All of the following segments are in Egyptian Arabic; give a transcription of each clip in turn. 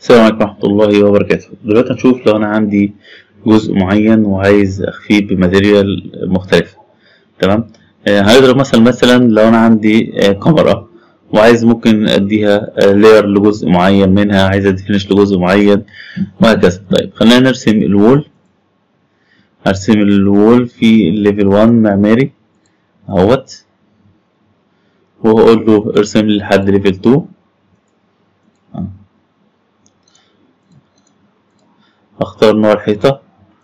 السلام عليكم ورحمة الله وبركاته دلوقتي هنشوف لو أنا عندي جزء معين وعايز أخفيه بماتيريال مختلفة تمام آه، هنضرب مثلا مثلا لو أنا عندي آه، كاميرا وعايز ممكن أديها لاير لجزء معين منها عايز أدي فينش لجزء معين وهكذا طيب خلينا نرسم الوول هرسم الوول في ليفل 1 معماري اهوت وهقول له ارسم لي لحد ليفل 2 اختار نوع الحيطة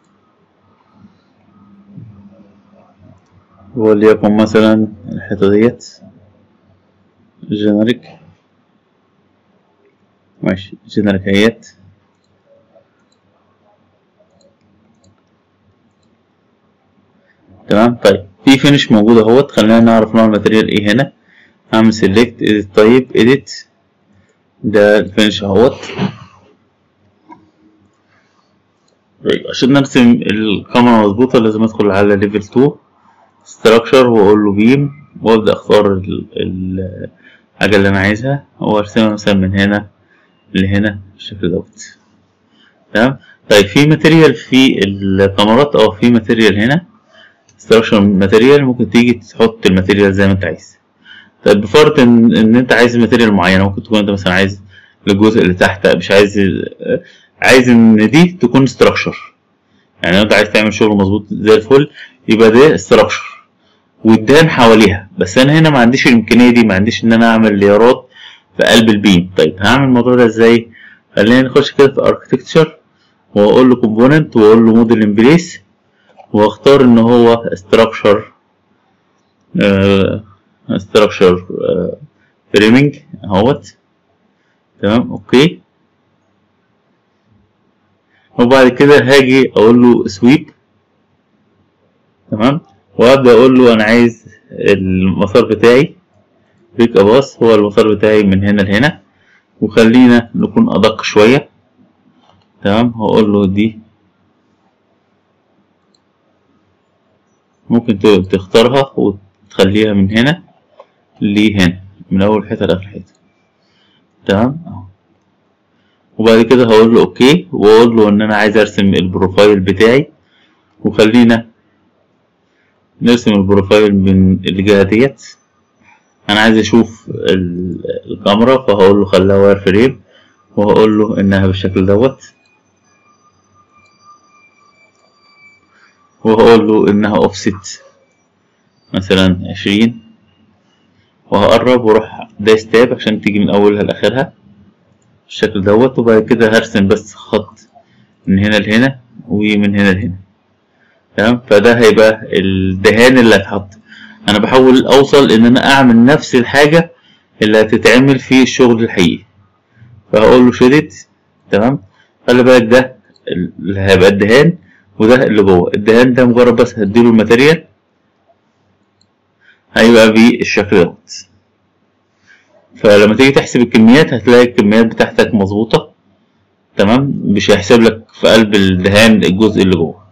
وليكن مثلا الحيطة ديت جينيريك ماشي جينيريك اهيت تمام طيب في فينش موجود اهوت خلينا نعرف نوع الماتيريال ايه هنا هعمل سيلكت اديت طيب اديت ده الفينش اهوت طيب عشان نرسم الكاميرا مظبوطة لازم ادخل على ليفل 2 ستراكشر واقول له بيم وابدا اختار ال- ال- الحاجة اللي انا عايزها وارسمها مثلا من هنا لهنا بالشكل دوت تمام طيب في ماتيريال في الكاميرات اه في ماتيريال هنا ستراكشر ماتيريال ممكن تيجي تحط الماتيريال زي ما انت عايز طيب بفرض ان, ان انت عايز ماتيريال معينة ممكن تكون انت مثلا عايز للجزء اللي تحت مش عايز عايز ان دي تكون ستراكشر يعني لو انت عايز تعمل شغل مظبوط زي الفل يبقى ده ستراكشر والدهان حواليها بس انا هنا ما عنديش الامكانيه دي ما عنديش ان انا اعمل ليارات في قلب البيم طيب هعمل الموضوع ده ازاي خلينا نخش كده في اركتكتشر واقول له كومبوننت واقول له موديل ان بليس واختار ان هو ستراكشر ستراكشر فريمنج اهوت تمام اوكي وبعد كده هاجي اقول له سويب تمام وابدا اقول له انا عايز المسار بتاعي بيك اباص هو المسار بتاعي من هنا لهنا وخلينا نكون ادق شويه تمام هقول له دي ممكن تختارها وتخليها من هنا لهنا من اول حته لاخر حته تمام اهو وبعد كده هقول له اوكي واقول له ان انا عايز ارسم البروفايل بتاعي وخلينا نرسم البروفايل من الجهة ديت انا عايز اشوف الكاميرا فهقول له خليها واير فريم وهقول له انها بالشكل دوت وهقول له انها اوفست مثلا عشرين وهقرب واروح دايس تاب عشان تيجي من اولها لاخرها بالشكل دوت وبعد كده هرسم بس خط من هنا لهنا ومن هنا لهنا تمام فده هيبقى الدهان اللي هيتحط انا بحاول اوصل ان انا اعمل نفس الحاجة اللي هتتعمل في الشغل الحقيقي فهقول له شدت تمام خلي بالك ده اللي هيبقى الدهان وده اللي جوه الدهان ده مجرد بس هديله الماتيريال هيبقى بالشكل دوت فلما تيجي تحسب الكميات هتلاقي الكميات بتاعتك مظبوطة تمام مش هيحسب لك في قلب الدهان الجزء اللي جوه